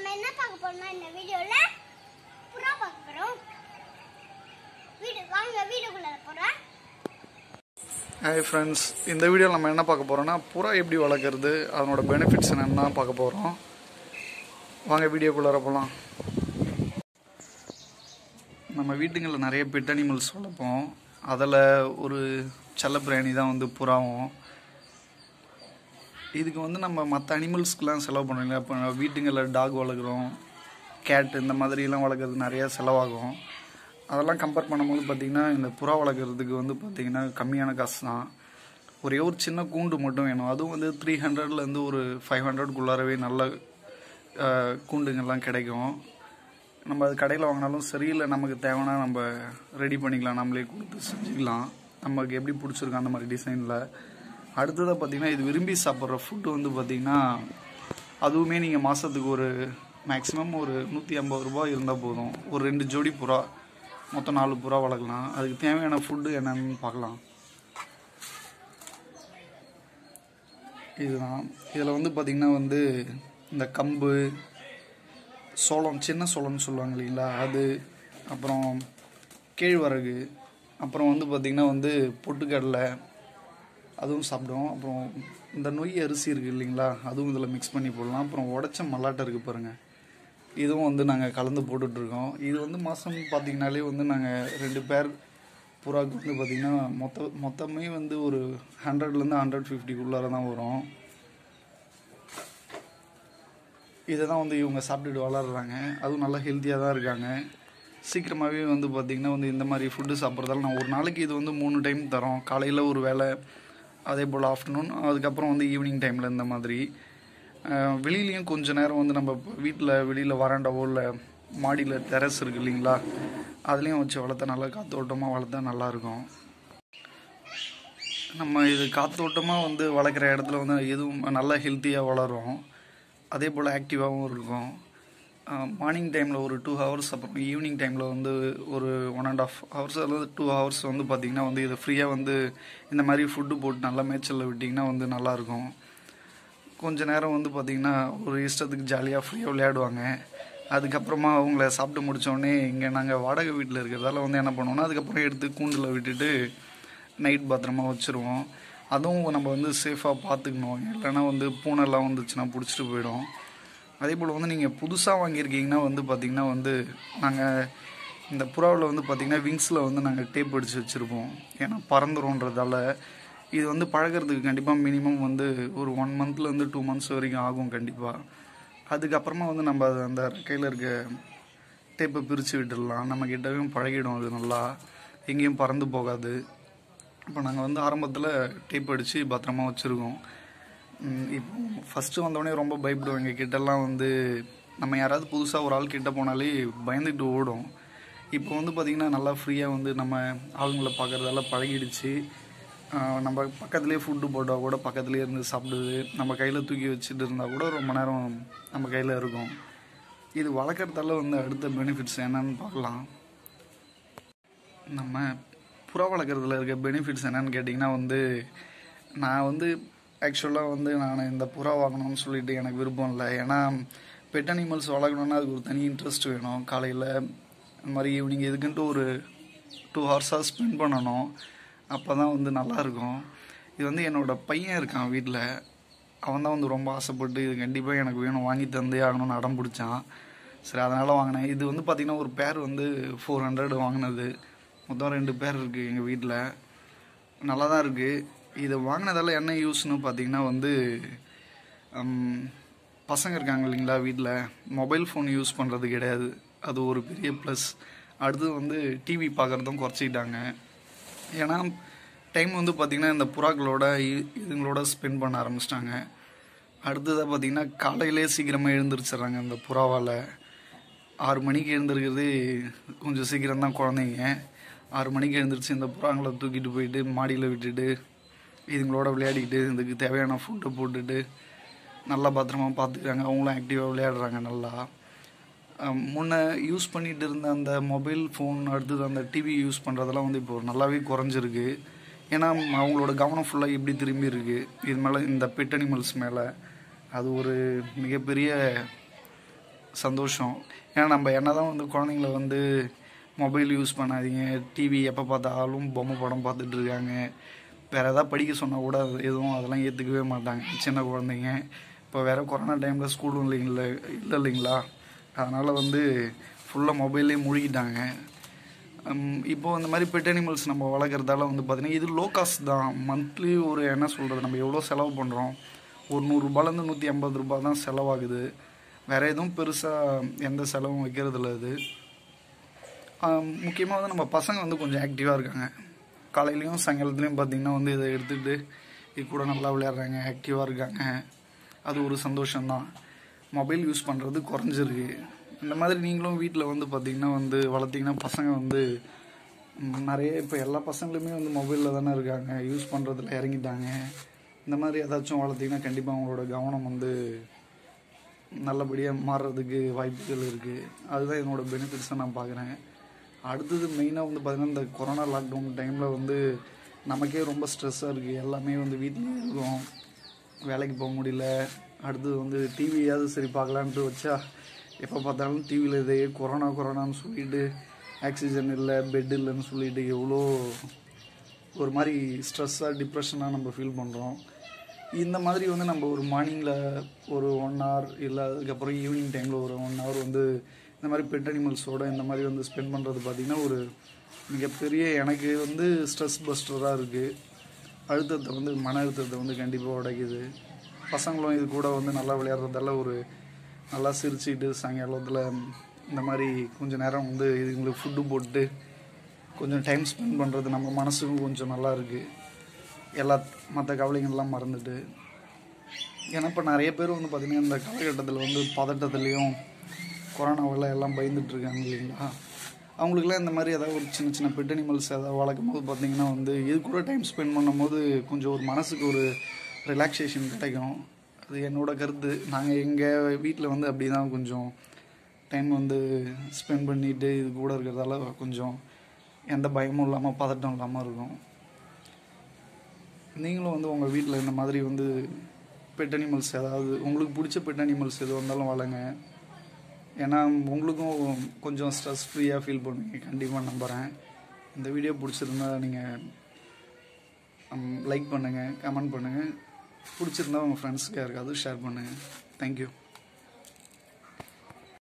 என்ன பார்க்க போறோம்னா இந்த வீடியோல புறா பார்க்க போறோம் வீடு வாங்க வீடுக்குள்ள போறோம் ஹாய் ஃப்ரெண்ட்ஸ் இந்த வீடியோவில் நம்ம என்ன பார்க்க போகிறோம்னா புறா எப்படி வளர்க்குறது அதனோட பெனிஃபிட்ஸ் என்னென்னு தான் பார்க்க போகிறோம் வாங்க வீடியோக்குள்ளார போகலாம் நம்ம வீட்டுங்களில் நிறைய பெட் அனிமல்ஸ் வளர்ப்போம் அதில் ஒரு செல்லப்பிராணி தான் வந்து புறாவும் இதுக்கு வந்து நம்ம மற்ற அனிமல்ஸ்க்கெலாம் செலவு பண்ணுறோம் இப்போ வீட்டுங்களில் டாக் வளர்க்குறோம் கேட் இந்த மாதிரிலாம் வளர்க்குறது நிறையா செலவாகும் அதெல்லாம் கம்பேர் பண்ணும்போது பார்த்திங்கன்னா இந்த புறா வளர்க்குறதுக்கு வந்து பார்த்திங்கன்னா கம்மியான காசு தான் ஒரே ஒரு சின்ன கூண்டு மட்டும் வேணும் அதுவும் வந்து த்ரீ ஹண்ட்ரட்லேருந்து ஒரு ஃபைவ் ஹண்ட்ரட்குள்ளாரவே நல்ல அஹ், கூண்டுங்கள்லாம் கிடைக்கும் நம்ம அது கடையில் வாங்கினாலும் சரியில்லை நமக்கு தேவைன்னா நம்ம ரெடி பண்ணிக்கலாம் நம்மளே கொடுத்து செஞ்சுக்கலாம் நமக்கு எப்படி பிடிச்சிருக்கோ அந்த மாதிரி டிசைனில் அடுத்ததாக பார்த்தீங்கன்னா இது விரும்பி சாப்பிட்ற ஃபுட்டு வந்து பார்த்திங்கன்னா அதுவுமே நீங்கள் மாதத்துக்கு ஒரு மேக்ஸிமம் ஒரு நூற்றி ஐம்பது ரூபாய் இருந்தால் போதும் ஒரு ரெண்டு ஜோடி புறா மொத்தம் நாலு புறா வளர்க்கலாம் அதுக்கு தேவையான ஃபுட்டு என்னன்னு பார்க்கலாம் இதுதான் இதில் வந்து பார்த்திங்கன்னா வந்து இந்த கம்பு சோளம் சின்ன சோளம்னு சொல்லுவாங்க இல்லைங்களா அது அப்புறம் கேழ்வரகு அப்புறம் வந்து பார்த்திங்கன்னா வந்து பொட்டுக்கடலை அதுவும் சாப்பிடுவோம் அப்புறம் இந்த நொய் அரிசி இருக்குது இல்லைங்களா அதுவும் இதில் மிக்ஸ் பண்ணி போடலாம் அப்புறம் உடச்ச மல்லாட்டை இருக்குது பாருங்கள் இதுவும் வந்து நாங்கள் கலந்து போட்டுட்ருக்கோம் இது வந்து மாதம் பார்த்திங்கனாலே வந்து நாங்கள் ரெண்டு பேர் புறாக்கு வந்து பார்த்திங்கன்னா மொத்த மொத்தமே வந்து ஒரு ஹண்ட்ரட்லேருந்து ஹண்ட்ரட் ஃபிஃப்டிக்குள்ளார தான் வரும் இதை தான் வந்து இவங்க சாப்பிட்டுட்டு வளர்றாங்க அதுவும் நல்லா ஹெல்த்தியாக தான் இருக்காங்க சீக்கிரமாகவே வந்து பார்த்திங்கன்னா வந்து இந்த மாதிரி ஃபுட்டு சாப்பிட்றதால நான் ஒரு நாளைக்கு இது வந்து மூணு டைம் தரோம் காலையில் ஒரு வேளை அதே போல் ஆஃப்டர்நூன் அதுக்கப்புறம் வந்து ஈவினிங் டைமில் இந்த மாதிரி அஹ், வெளியிலயும் கொஞ்ச நேரம் வந்து நம்ம வீட்டில் வெளியில் வராண்டாவோ இல்லை மாடியில் டெரஸ் இருக்கு இல்லைங்களா அதுலேயும் வச்சு வளர்த்தா நல்லா காத்தோட்டமாக வளர்த்தா நல்லாயிருக்கும் நம்ம இது காத்தோட்டமாக வந்து வளர்க்குற இடத்துல வந்து எதுவும் நல்லா ஹெல்த்தியாக வளரும் அதே போல் ஆக்டிவாகவும் இருக்கும் மார்னிங் டைமில் ஒரு டூ ஹவர்ஸ் அப்புறம் ஈவினிங் டைமில் வந்து ஒரு ஒன் அண்ட் ஆஃப் ஹவர்ஸ் அல்லது டூ ஹவர்ஸ் வந்து பார்த்திங்கன்னா வந்து இது ஃப்ரீயாக வந்து இந்த மாதிரி ஃபுட்டு போட்டு நல்லா மேய்ச்சலில் விட்டிங்கன்னா வந்து நல்லாயிருக்கும் கொஞ்ச நேரம் வந்து பார்த்திங்கன்னா ஒரு இஷ்டத்துக்கு ஜாலியாக ஃப்ரீயாக விளையாடுவாங்க அதுக்கப்புறமா அவங்கள சாப்பிட்டு முடித்தோடனே இங்கே நாங்கள் வாடகை வீட்டில் இருக்கிறதால வந்து என்ன பண்ணுவோம்னா அதுக்கப்புறம் எடுத்து கூண்டில் விட்டுட்டு நைட் பத்திரமா வச்சுருவோம் அதுவும் நம்ம வந்து சேஃபாக பார்த்துக்கணும் இல்லைன்னா வந்து பூனைலாம் வந்துச்சுன்னா பிடிச்சிட்டு போயிடும் அதே போல் வந்து நீங்கள் புதுசாக வாங்கியிருக்கீங்கன்னா வந்து பார்த்திங்கன்னா வந்து நாங்கள் இந்த புறாவில் வந்து பார்த்திங்கன்னா விங்ஸில் வந்து நாங்கள் டேப் அடித்து வச்சுருப்போம் ஏன்னா பறந்துரும்ன்றதால இது வந்து பழகிறதுக்கு கண்டிப்பாக மினிமம் வந்து ஒரு ஒன் மந்த்லேருந்து டூ மந்த்ஸ் வரைக்கும் ஆகும் கண்டிப்பாக அதுக்கப்புறமா வந்து நம்ம அது அந்த கையில் இருக்க டேப்பை பிரித்து விட்டுடலாம் நம்ம கிட்டவும் பழகிடும் அது நல்லா எங்கேயும் பறந்து போகாது இப்போ நாங்கள் வந்து ஆரம்பத்தில் டேப் அடித்து பத்திரமா வச்சுருக்கோம் ம், இப்போ ஃபஸ்ட்டு வந்தோடனே ரொம்ப பயப்படுவோம் எங்கள் கிட்டலாம் வந்து நம்ம யாராவது புதுசாக ஒரு ஆள் கிட்ட போனாலே பயந்துட்டு ஓடும் இப்போ வந்து பார்த்திங்கன்னா நல்லா ஃப்ரீயாக வந்து நம்ம ஆளுங்களை பார்க்குறதால பழகிடுச்சு ஆஹ் நம்ம பக்கத்துலேயே ஃபுட்டு போட்டால் கூட பக்கத்துலேயே இருந்து சாப்பிடுது நம்ம கையில் தூக்கி வச்சுட்டு இருந்தால் கூட ரொம்ப நேரம் நம்ம கையில் இருக்கும் இது வளர்க்குறதால வந்து அடுத்த பெனிஃபிட்ஸ் என்னன்னு பார்க்கலாம் நம்ம புறா வளர்க்குறதுல இருக்க பெனிஃபிட்ஸ் என்னன்னு கேட்டிங்கன்னா வந்து நான் வந்து ஆக்சுவலாக வந்து நான் இந்த புறா வாங்கணும்னு சொல்லிட்டு எனக்கு விருப்பம் இல்லை ஏன்னா பெட் அனிமல்ஸ் வளர்க்கணுன்னா அதுக்கு ஒரு தனி இன்ட்ரெஸ்ட் வேணும் காலையில் இந்த மாதிரி ஈவினிங் இதுக்குன்ட்டு ஒரு டூ ஹவர்ஸாக ஸ்பெண்ட் பண்ணணும் அப்போ தான் வந்து நல்லாயிருக்கும் இது வந்து என்னோட பையன் இருக்கான் வீட்டில் அவன் தான் வந்து ரொம்ப ஆசைப்பட்டு இது கண்டிப்பாக எனக்கு வேணும் வாங்கி தந்தே ஆகணும்னு அடம் பிடிச்சான் சரி அதனால் வாங்கினேன் இது வந்து பார்த்திங்கன்னா ஒரு பேர் வந்து ஃபோர் ஹண்ட்ரட் வாங்கினது மொத்தம் ரெண்டு பேர் இருக்குது எங்கள் வீட்டில் நல்லா தான் இருக்குது இதை வாங்கினதால என்ன யூஸ்னு பார்த்தீங்கன்னா வந்து ஹம், பசங்க இருக்காங்க இல்லைங்களா வீட்டில் மொபைல் ஃபோன் யூஸ் பண்ணுறது கிடையாது அது ஒரு பெரிய ப்ளஸ் அடுத்தது வந்து டிவி பார்க்குறதும் குறைச்சிக்கிட்டாங்க ஏன்னா டைம் வந்து பார்த்திங்கன்னா இந்த புறாக்களோட இ- இதுங்களோட ஸ்பெண்ட் பண்ண ஆரம்பிச்சிட்டாங்க அடுத்ததாக பார்த்திங்கன்னா காலையிலே சீக்கிரமாக எழுந்திரிச்சிடுறாங்க இந்த புறாவால் ஆறு மணிக்கு எழுந்திருக்கிறது கொஞ்சம் சீக்கிரம் தான் குழந்தைங்க ஆறு மணிக்கு எழுந்திரிச்சு இந்த புறாங்களை தூக்கிட்டு போயிட்டு மாடியில் விட்டுட்டு இதுங்களோட விளையாடிக்கிட்டு இதுக்கு தேவையான ஃபுட்டை போட்டுட்டு நல்லா பத்திரமா பார்த்துக்கிறாங்க அவங்களும் ஆக்டிவாக விளையாடுறாங்க நல்லா அஹ் முன்ன யூஸ் பண்ணிட்டு இருந்த அந்த மொபைல் ஃபோன் அடுத்தது அந்த டிவி யூஸ் பண்ணுறதெல்லாம் வந்து இப்போ நல்லாவே குறைஞ்சிருக்கு ஏன்னா அவங்களோட கவனம் ஃபுல்லாக எப்படி திரும்பி இருக்கு இது மேலே இந்த பெட் அனிமல்ஸ் மேலே அது ஒரு மிகப்பெரிய சந்தோஷம் ஏன்னா நம்ம என்ன தான் வந்து குழந்தைங்கள வந்து மொபைல் யூஸ் பண்ணாதீங்க டிவி எப்போ பார்த்தாலும் பொம்மை படம் பார்த்துட்டு இருக்காங்க வேறு எதாவது படிக்க சொன்னால் கூட அது எதுவும் அதெல்லாம் ஏற்றுக்கவே மாட்டாங்க சின்ன குழந்தைங்க இப்போ வேறு கொரோனா டைமில் ஸ்கூலும் இல்லைங்களா இல்லை இல்லைங்களா அதனால் வந்து ஃபுல்லாக மொபைல்லே மூழ்கிட்டாங்க ஹம், இப்போ இந்த மாதிரி பெட் அனிமல்ஸ் நம்ம வளர்க்குறதால வந்து பார்த்திங்கன்னா இது லோ காஸ்ட் தான் மந்த்லி ஒரு என்ன சொல்கிறது நம்ம எவ்வளோ செலவு பண்ணுறோம் ஒரு நூறுரூபாலேருந்து நூற்றி ஐம்பது ரூபாய் தான் செலவாகுது வேறு எதுவும் பெருசாக எந்த செலவும் வைக்கிறதில்ல இது முக்கியமாக வந்து நம்ம பசங்க வந்து கொஞ்சம் ஆக்டிவாக இருக்காங்க காலையிலையும் சாயங்காலத்துலேயும் பார்த்திங்கன்னா வந்து இதை எடுத்துக்கிட்டு இது கூட நல்லா விளையாடுறாங்க ஆக்டிவாக இருக்காங்க அது ஒரு சந்தோஷம்தான் மொபைல் யூஸ் பண்ணுறது குறைஞ்சிருக்கு இந்த மாதிரி நீங்களும் வீட்டில் வந்து பார்த்திங்கன்னா வந்து வளர்த்திங்கன்னா பசங்க வந்து ம், நிறைய இப்போ எல்லா பசங்களுமே வந்து மொபைலில் தானே இருக்காங்க யூஸ் பண்ணுறதுல இறங்கிட்டாங்க இந்த மாதிரி ஏதாச்சும் வளர்த்திங்கன்னா கண்டிப்பாக அவங்களோட கவனம் வந்து நல்லபடியாக மாறுறதுக்கு வாய்ப்புகள் இருக்குது அதுதான் என்னோட பெனிஃபிட்ஸை நான் பார்க்குறேன் அடுத்தது மெயினாக வந்து பார்த்திங்கன்னா இந்த கொரோனா லாக்டவுன் டைமில் வந்து நமக்கே ரொம்ப ஸ்ட்ரெஸ்ஸாக இருக்குது எல்லாமே வந்து வீட்லேயே இருக்கோம் வேலைக்கு போக முடியல அடுத்தது வந்து டிவியாவது சரி பார்க்கலான்ட்டு வச்சா எப்போ பார்த்தாலும் டிவியில் இதே கொரோனா கொரோனான்னு சொல்லிட்டு ஆக்சிஜன் இல்லை பெட் இல்லைன்னு சொல்லிட்டு எவ்வளோ ஒரு மாதிரி ஸ்ட்ரெஸ்ஸாக டிப்ரெஷனாக நம்ம ஃபீல் பண்ணுறோம் இந்த மாதிரி வந்து நம்ம ஒரு மார்னிங்கில் ஒரு ஒன் hour இல்லை அதுக்கப்புறம் ஈவினிங் டைமில் ஒரு ஒன் hour வந்து இந்த மாதிரி பெட் அனிமல்ஸோட இந்த மாதிரி வந்து ஸ்பெண்ட் பண்ணுறது பார்த்திங்கன்னா ஒரு மிகப்பெரிய எனக்கு வந்து ஸ்ட்ரெஸ் பஸ்டராக இருக்குது அழுத்தத்தை வந்து மன அழுத்தத்தை வந்து கண்டிப்பாக உடைக்குது பசங்களும் இது கூட வந்து நல்லா விளையாடுறதால ஒரு நல்லா சிரிச்சுக்கிட்டு சாயங்காலத்தில் இந்த மாதிரி கொஞ்சம் நேரம் வந்து இதுங்களுக்கு ஃபுட்டு போட்டு கொஞ்சம் டைம் ஸ்பெண்ட் பண்ணுறது நம்ம மனசுக்கும் கொஞ்சம் நல்லா இருக்குது எல்லா மற்ற கவலைகள்லாம் மறந்துட்டு ஏன்னா இப்போ நிறைய பேர் வந்து பார்த்திங்கன்னா இந்த காலகட்டத்தில் வந்து பதட்டத்துலேயும் கொரோனாவில் எல்லாம் பயந்துட்டு இருக்காங்க இல்லைங்களா அவங்களுக்குலாம் இந்த மாதிரி ஏதாவது ஒரு சின்ன சின்ன பெட் அனிமல்ஸ் ஏதாவது வளர்க்கும் போது பார்த்தீங்கன்னா வந்து இது கூட டைம் ஸ்பெண்ட் பண்ணும்போது கொஞ்சம் ஒரு மனசுக்கு ஒரு ரிலாக்ஸேஷன் கிடைக்கும் அது என்னோட கருத்து நாங்கள் எங்கள் வீட்டில் வந்து அப்படி தான் கொஞ்சம் டைம் வந்து ஸ்பெண்ட் பண்ணிட்டு இது கூட இருக்கிறதால கொஞ்சம் எந்த பயமும் இல்லாமல் பதட்டம் இல்லாமல் இருக்கும் நீங்களும் வந்து உங்கள் வீட்டில் இந்த மாதிரி வந்து பெட் அனிமல்ஸ் ஏதாவது உங்களுக்கு பிடிச்ச பெட் அனிமல்ஸ் எது வந்தாலும் வளங்க ஏன்னா உங்களுக்கும் கொஞ்சம் ஸ்ட்ரெஸ் ஃப்ரீயாக ஃபீல் பண்ணுவீங்க கண்டிப்பாக நம்புகிறேன் இந்த வீடியோ பிடிச்சிருந்தா நீங்கள் லைக் பண்ணுங்கள் கமெண்ட் பண்ணுங்கள் பிடிச்சிருந்தா உங்கள் ஃப்ரெண்ட்ஸ்க்கு யாருக்காவது ஷேர் பண்ணுங்கள் தேங்க்யூ